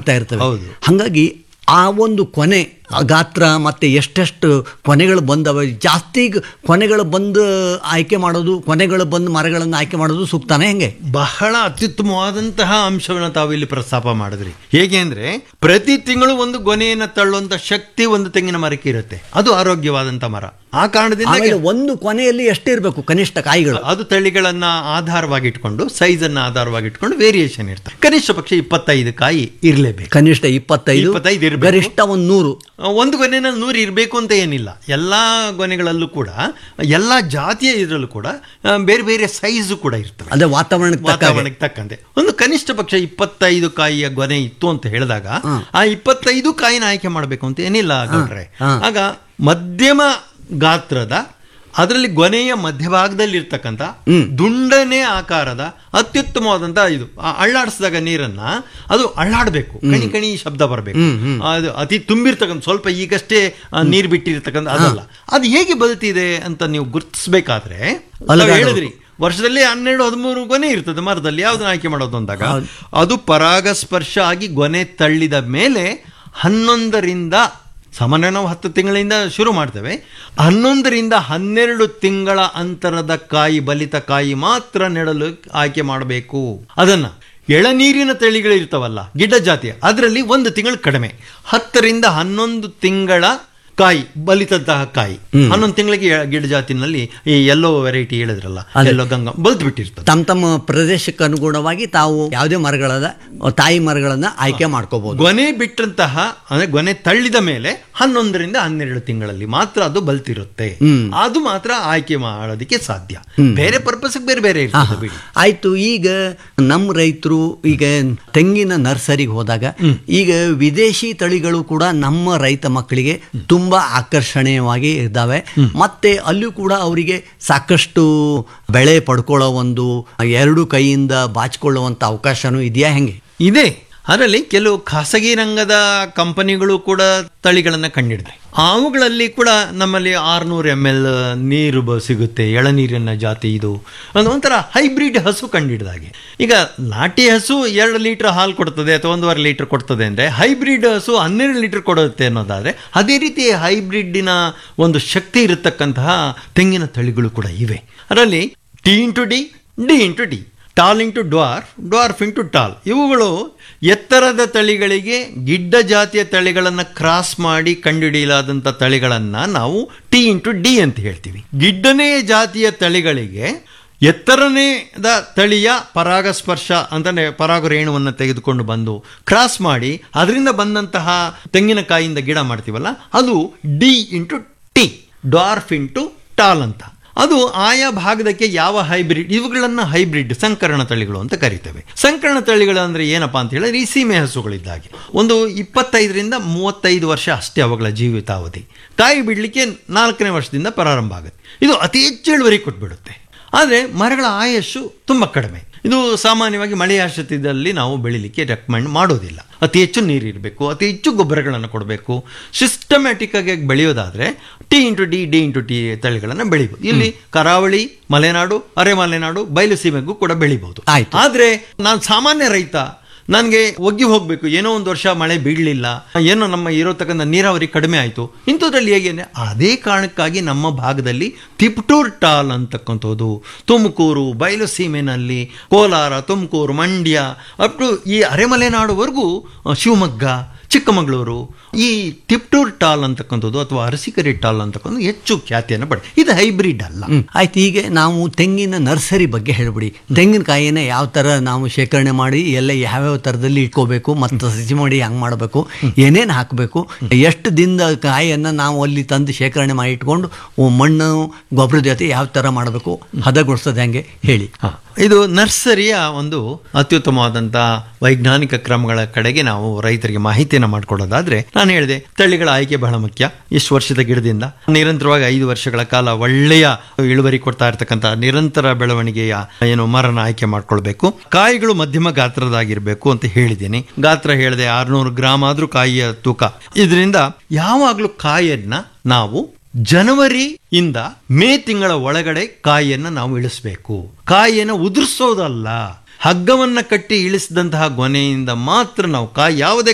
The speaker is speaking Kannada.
ಹುಡುಕ್ತಾ ಇರ್ತವೆ ಹೌದು. ಹಾಗಾಗಿ ಆ ಒಂದು ಕೊನೆ ಆ ಗಾತ್ರ ಮತ್ತೆ ಎಷ್ಟೆಷ್ಟು ಕೊನೆಗಳು ಬಂದವೆ ಜಾಸ್ತಿ ಗ- ಕೊನೆಗಳು ಬಂದು ಆಯ್ಕೆ ಮಾಡೋದು ಕೊನೆಗಳು ಬಂದು ಮರಗಳನ್ನು ಆಯ್ಕೆ ಮಾಡೋದು ಸೂಕ್ತಾನೆ ಹೆಂಗೆ ಬಹಳ ಅತ್ಯುತ್ತಮವಾದಂತಹ ಅಂಶವನ್ನು ತಾವು ಇಲ್ಲಿ ಪ್ರಸ್ತಾಪ ಮಾಡಿದ್ರಿ ಹೇಗೆ ಅಂದ್ರೆ ಪ್ರತಿ ತಿಂಗಳು ಒಂದು ಗೊನೆಯನ್ನು ತಳ್ಳುವಂತ ಶಕ್ತಿ ಒಂದು ತೆಂಗಿನ ಮರಕ್ಕೆ ಇರುತ್ತೆ ಅದು ಆರೋಗ್ಯವಾದಂತ ಮರ ಆ ಕಾರಣದಿಂದ ಆಮೇಲೆ ಒಂದು ಕೊನೆಯಲ್ಲಿ ಎಷ್ಟಿರಬೇಕು ಕನಿಷ್ಠ ಕಾಯಿಗಳು ಅದು ತಳಿಗಳನ್ನ ಆಧಾರವಾಗಿ ಇಟ್ಕೊಂಡು ಸೈಜ್ ಅನ್ನ ಆಧಾರವಾಗಿ ಇಟ್ಕೊಂಡು ವೇರಿಯೇಷನ್ ಇರ್ತದೆ ಕನಿಷ್ಠ ಪಕ್ಷ ಇಪ್ಪತ್ತೈದು ಕಾಯಿ ಇರಲೇಬೇಕು ಕನಿಷ್ಠ ಇಪ್ಪತ್ತೈದು ಇಪ್ಪತ್ತೈದು ಇರ್ಬೇಕು. ಗರಿಷ್ಠ ಒಂದು ನೂರು ಒಂದು ಗೊನೆನಲ್ಲಿ ನೂರು ಇರಬೇಕು ಅಂತ ಏನಿಲ್ಲ ಎಲ್ಲ ಗೊನೆಗಳಲ್ಲೂ ಕೂಡ ಎಲ್ಲ ಜಾತಿಯ ಇದರಲ್ಲೂ ಕೂಡ ಆ, ಬೇರೆ ಬೇರೆ ಸೈಜು ಕೂಡ ಇರ್ತವೆ ಅದೇ ವಾತಾವರಣಕ್ಕೆ ತಕ್ಕ ಹಾಗೆ. ವಾತಾವರಣಕ್ಕೆ ತಕ್ಕಂತೆ ಒಂದು ಕನಿಷ್ಠ ಪಕ್ಷ ಇಪ್ಪತ್ತೈದು ಕಾಯಿಯ ಗೊನೆ ಇತ್ತು ಅಂತ ಹೇಳಿದಾಗ ಆ ಇಪ್ಪತ್ತೈದು ಕಾಯಿನ ಆಯ್ಕೆ ಮಾಡಬೇಕು ಅಂತ ಏನಿಲ್ಲ ಗೌಡ್ರೆ ಹಾ. ಆಗ ಮಧ್ಯಮ ಗಾತ್ರದ ಅದರಲ್ಲಿ ಗೊನೆಯ ಮಧ್ಯಭಾಗದಲ್ಲಿ ಇರ್ತಕ್ಕಂಥ ದುಂಡನೆ ಆಕಾರದ ಅತ್ಯುತ್ತಮವಾದಂತ ಇದು ಆ ಅಳ್ಳಾಡಿಸಿದಾಗ ನೀರನ್ನ ಅದು ಅಳ್ಳಾಡಬೇಕು ಕಣಿ ಕಣಿ ಶಬ್ದ ಬರಬೇಕು ಅದು ಅತಿ ತುಂಬಿರ್ತಕ್ಕಂಥ ಸ್ವಲ್ಪ ಈಗಷ್ಟೇ ಆ, ನೀರು ಬಿಟ್ಟಿರ್ತಕ್ಕಂಥ ಅದಲ್ಲ ಅದು ಹೇಗೆ ಬದುತ್ತಿದೆ ಅಂತ ನೀವು ಗುರುತಿಸ್ಬೇಕಾದ್ರೆ ತಾವು ಅಲುಗಾಡುವುದು. ಹೇಳಿದ್ರಿ ವರ್ಷದಲ್ಲಿ ಹನ್ನೆರಡು ಹದಿಮೂರು ಗೊನೆ ಇರ್ತದೆ ಮರದಲ್ಲಿ ಯಾವ್ದನ್ನ ಆಯ್ಕೆ ಮಾಡೋದು ಅಂದಾಗ ಅದು ಪರಾಗಸ್ಪರ್ಶ ಆಗಿ ಗೊನೆ ತಳ್ಳಿದ ಮೇಲೆ ಹನ್ನೊಂದರಿಂದ ಸಾಮಾನ್ಯ ನಾವು ಹತ್ತು ತಿಂಗಳಿಂದ ಶುರು ಮಾಡ್ತೇವೆ ಹನ್ನೊಂದರಿಂದ ಹನ್ನೆರಡು ತಿಂಗಳ ಅಂತರದ ಕಾಯಿ ಬಲಿತ ಕಾಯಿ ಮಾತ್ರ ನೆಡಲು ಆಯ್ಕೆ ಮಾಡಬೇಕು ಅದನ್ನ ಎಳನೀರಿನ ತಳಿಗಳು ಇರ್ತಾವಲ್ಲ ಗಿಡ್ಡ ಜಾತಿಯ ಅದರಲ್ಲಿ ಒಂದು ತಿಂಗಳು ಕಡಿಮೆ ಹತ್ತರಿಂದ ಹನ್ನೊಂದು ತಿಂಗಳ ಕಾಯಿ ಬಲಿತಂತಹ ಕಾಯಿ ಹನ್ನೊಂದು ತಿಂಗಳಿಗೆ ಎ- ಗಿಡ ಜಾತಿನಲ್ಲಿ ಈ ಎಲ್ಲೋ ವೆರೈಟಿ ಹೇಳಿದ್ರಲ್ಲ ಎಲ್ಲೋ ಗಂಗಾ ಬಲ್ತ್ ಬಿಟ್ಟಿರ್ತದೆ ತಮ್ಮ ತಮ್ಮ ಪ್ರದೇಶಕ್ಕೆ ಅನುಗುಣವಾಗಿ ತಾವು ಯಾವುದೇ ಮರಗಳದ ತಾಯಿ ಮರಗಳನ್ನ ಆಯ್ಕೆ ಮಾಡ್ಕೋಬಹುದು ಗೊನೆ ಬಿಟ್ಟಂತಹ ಅಂದ್ರೆ ಗೊನೆ ತಳ್ಳಿದ ಮೇಲೆ ಹನ್ನೊಂದರಿಂದ ಹನ್ನೆರಡು ತಿಂಗಳಲ್ಲಿ ಮಾತ್ರ ಅದು ಬಲ್ತಿರುತ್ತೆ ಅದು ಮಾತ್ರ ಆಯ್ಕೆ ಮಾಡೋದಕ್ಕೆ ಸಾಧ್ಯ ಬೇರೆ ಪರ್ಪಸ್ ಬೇರೆ ಬೇರೆ ಇರ್ತದೆ ಬಿಡಿ ಆಯ್ತು ಈಗ ನಮ್ಮ ರೈತರು ಈಗ ತೆಂಗಿನ ನರ್ಸರಿಗೆ ಹೋದಾಗ ಈಗ ವಿದೇಶಿ ತಳಿಗಳು ಕೂಡ ನಮ್ಮ ರೈತ ಮಕ್ಕಳಿಗೆ ತುಂಬಾ ಆಕರ್ಷಣೀಯವಾಗಿ ಇದ್ದಾವೆ ಮತ್ತೆ ಅಲ್ಲೂ ಕೂಡ ಅವರಿಗೆ ಸಾಕಷ್ಟು ಬೆಳೆ ಪಡ್ಕೊಳ್ಳೋ ಒಂದು ಎರಡು ಕೈಯಿಂದ ಬಾಚಿಕೊಳ್ಳುವಂತ ಅವಕಾಶನೂ ಇದೆಯಾ ಹೆಂಗೆ ಇದೆ ಅದರಲ್ಲಿ ಕೆಲವು ಖಾಸಗಿ ರಂಗದ ಕಂಪನಿಗಳು ಕೂಡ ತಳಿಗಳನ್ನು ಕಂಡಿಡಿದೆ ಅವುಗಳಲ್ಲಿ ಕೂಡ ನಮ್ಮಲ್ಲಿ ಆರ್ನೂರು ಎಮ್ ಎಲ್ ನೀರು ಬ- ಸಿಗುತ್ತೆ ಎಳನೀರಿನ ಜಾತಿ ಇದು ಅದು ಒಂಥರ ಹೈಬ್ರಿಡ್ ಹಸು ಕಂಡಿಡ್ದಾಗೆ ಈಗ ನಾಟಿ ಹಸು ಎರಡು ಲೀಟರ್ ಹಾಲು ಕೊಡ್ತದೆ ಅಥವಾ ಒಂದೂವರೆ ಲೀಟರ್ ಕೊಡ್ತದೆ ಅಂದರೆ ಹೈಬ್ರಿಡ್ ಹಸು ಹನ್ನೆರಡು ಲೀಟರ್ ಕೊಡುತ್ತೆ ಅನ್ನೋದಾದರೆ ಅದೇ ರೀತಿ ಹೈಬ್ರಿಡ್ಡಿನ ಒಂದು ಶಕ್ತಿ ಇರತಕ್ಕಂತಹ ತೆಂಗಿನ ತಳಿಗಳು ಕೂಡ ಇವೆ ಅದರಲ್ಲಿ T into D D into D tall into dwarf dwarf into tall ಇವುಗಳು ಎತ್ತರದ ತಳಿಗಳಿಗೆ ಗಿಡ್ಡ ಜಾತಿಯ ತಳಿಗಳನ್ನು ಕ್ರಾಸ್ ಮಾಡಿ ಕಂಡುಹಿಡಿಯಲಾದಂಥ ತಳಿಗಳನ್ನು ನಾವು ಟಿ ಇಂಟು ಡಿ ಅಂತ ಹೇಳ್ತೀವಿ ಗಿಡ್ಡನೇ ಜಾತಿಯ ತಳಿಗಳಿಗೆ ಎತ್ತರನೇದ ತಳಿಯ ಪರಾಗಸ್ಪರ್ಶ ಅಂತಂದ್ರೆ ಪರಾಗ ರೇಣುವನ್ನು ತೆಗೆದುಕೊಂಡು ಬಂದು ಕ್ರಾಸ್ ಮಾಡಿ ಅದರಿಂದ ಬಂದಂತಹ ತೆಂಗಿನಕಾಯಿಯಿಂದ ಗಿಡ ಮಾಡ್ತೀವಲ್ಲ ಅದು D into T dwarf into tall ಅಂತ ಅದು ಆಯಾ ಭಾಗದಕ್ಕೆ ಯಾವ ಹೈಬ್ರಿಡ್ ಇವುಗಳನ್ನ ಹೈಬ್ರಿಡ್ ಸಂಕರಣ ತಳಿಗಳು ಅಂತ ಕರಿತೇವೆ ಸಂಕರಣ ತಳಿಗಳು ಅಂದ್ರೆ ಏನಪ್ಪಾ ಅಂತ ಹೇಳಿದ್ರೆ ಈ ಸೀಮೆ ಹಸುಗಳಿದ್ದಾಗೆ ಒಂದು ಇಪ್ಪತ್ತೈದರಿಂದ ಮೂವತ್ತೈದು ವರ್ಷ ಅಷ್ಟೇ ಅವುಗಳ ಜೀವಿತಾವಧಿ ಕಾಯಿ ಬಿಡಲಿಕ್ಕೆ ನಾಲ್ಕನೇ ವರ್ಷದಿಂದ ಪ್ರಾರಂಭ ಆಗುತ್ತೆ ಇದು ಅತಿ ಹೆಚ್ಚು ಇಳುವರಿ ಕೊಟ್ಬಿಡುತ್ತೆ ಆದರೆ ಮರಗಳ ಆಯಸ್ಸು ತುಂಬ ಕಡಿಮೆ ಇದು ಸಾಮಾನ್ಯವಾಗಿ ಮಳೆ ಆಶ್ರಿತದಲ್ಲಿ ನಾವು ಬೆಳಿಲಿಕ್ಕೆ ರೆಕಮೆಂಡ್ ಮಾಡೋದಿಲ್ಲ ಅತಿ ಹೆಚ್ಚು ನೀರು ಇರಬೇಕು ಅತಿ ಹೆಚ್ಚು ಗೊಬ್ಬರಗಳನ್ನು ಕೊಡಬೇಕು ಸಿಸ್ಟಮ್ಯಾಟಿಕ್ ಆಗಿ ಬೆಳೆಯೋದಾದ್ರೆ T into D D into T ತಳಿಗಳನ್ನು ಬೆಳಿಬೋದು ಇಲ್ಲಿ ಕರಾವಳಿ ಮಲೆನಾಡು ಅರೆ ಮಲೆನಾಡು ಬಯಲು ಸೀಮೆಗೂ ಕೂಡ ಬೆಳಿಬಹುದು ಆಯ್ತು. ಆದ್ರೆ ನಾನು ಸಾಮಾನ್ಯ ರೈತ ನನಗೆ ಒಗ್ಗಿ ಹೋಗಬೇಕು ಏನೋ ಒಂದು ವರ್ಷ ಮಳೆ ಬೀಳಲಿಲ್ಲ ಏನೋ ನಮ್ಮ ಇರೋತಕ್ಕಂಥ ನೀರಾವರಿ ಕಡಿಮೆ ಆಯಿತು ಇಂಥದ್ರಲ್ಲಿ ಹೇಗೆ ಅಂದ್ರೆ ಅದೇ ಕಾರಣಕ್ಕಾಗಿ ನಮ್ಮ ಭಾಗದಲ್ಲಿ ತಿಪ್ಟೂರ್ ಟಾಲ್ ಅಂತಕ್ಕಂಥದ್ದು ತುಮಕೂರು ಬಯಲು ಸೀಮೆನಲ್ಲಿ ಕೋಲಾರ ತುಮಕೂರು ಮಂಡ್ಯ ಅಪ್ ಟು ಈ ಅರೆಮಲೆನಾಡುವರೆಗೂ ಅ, ಶಿವಮೊಗ್ಗ ಚಿಕ್ಕಮಗಳೂರು ಈ ತಿಪ್ಟೂರ್ ಟಾಲ್ ಅಂತಕ್ಕಂಥದ್ದು ಅಥವಾ ಅರಸಿಕರಿ ಟಾಲ್ ಅಂತಕ್ಕಂಥದ್ದು ಹೆಚ್ಚು ಖ್ಯಾತಿಯನ್ನು ಪಡೆ ಇದು ಹೈಬ್ರಿಡ್ ಅಲ್ಲ ಹ್ಮ್. ಆಯ್ತು ಈಗ ನಾವು ತೆಂಗಿನ ನರ್ಸರಿ ಬಗ್ಗೆ ಹೇಳ್ಬಿಡಿ ತೆಂಗಿನಕಾಯಿನ ಯಾವ ತರ ನಾವು ಶೇಖರಣೆ ಮಾಡಿ ಎಲ್ಲ ಯಾವ್ಯಾವ ತರದಲ್ಲಿ ಇಟ್ಕೋಬೇಕು ಮತ್ತು ಸಸಿ ಮಾಡಿ ಹಂಗ್ ಮಾಡಬೇಕು ಏನೇನು ಹಾಕಬೇಕು ಎಷ್ಟು ದಿನದ ಕಾಯಿಯನ್ನ ನಾವು ಅಲ್ಲಿ ತಂದು ಶೇಖರಣೆ ಮಾಡಿ ಇಟ್ಕೊಂಡು ಓ ಮಣ್ಣು ಗೊಬ್ಬರ ಜೊತೆ ಯಾವ ತರ ಮಾಡಬೇಕು ಹದಗೊಳಿಸೋದು ಹೆಂಗೆ ಹೇಳಿ ಹ. ಇದು ನರ್ಸರಿಯ ಒಂದು ಅತ್ಯುತ್ತಮವಾದಂಥ ವೈಜ್ಞಾನಿಕ ಕ್ರಮಗಳ ಕಡೆಗೆ ನಾವು ರೈತರಿಗೆ ಮಾಹಿತಿಯನ್ನು ಮಾಡಿಕೊಡೋದಾದ್ರೆ ನಾನು ಹೇಳಿದೆ ತಳಿಗಳ ಆಯ್ಕೆ ಬಹಳ ಮುಖ್ಯ ಇಷ್ಟು ವರ್ಷದ ಗಿಡದಿಂದ ನಿರಂತರವಾಗಿ ಐದು ವರ್ಷಗಳ ಕಾಲ ಒಳ್ಳೆಯ ಇಳುವರಿ ಕೊಡ್ತಾ ಇರ್ತಕ್ಕಂಥ ನಿರಂತರ ಬೆಳವಣಿಗೆಯ ಏನು ಮರನ ಆಯ್ಕೆ ಮಾಡ್ಕೊಳ್ಬೇಕು ಕಾಯಿಗಳು ಮಧ್ಯಮ ಗಾತ್ರದಾಗಿರ್ಬೇಕು ಅಂತ ಹೇಳಿದ್ದೀನಿ ಗಾತ್ರ ಹೇಳಿದೆ ಆರ್ನೂರು ಗ್ರಾಮ್ ಆದ್ರೂ ಕಾಯಿಯ ತೂಕ ಇದರಿಂದ ಯಾವಾಗಲೂ ಕಾಯನ್ನ ನಾವು ಜನವರಿ ಇಂದ ಮೇ ತಿಂಗಳ ಒಳಗಡೆ ಕಾಯಿಯನ್ನು ನಾವು ಇಳಿಸಬೇಕು ಕಾಯಿಯನ್ನು ಉದುರಿಸೋದಲ್ಲ ಹಗ್ಗವನ್ನ ಕಟ್ಟಿ ಇಳಿಸಿದಂತಹ ಗೊನೆಯಿಂದ ಮಾತ್ರ ನಾವು ಕಾಯಿ ಯಾವುದೇ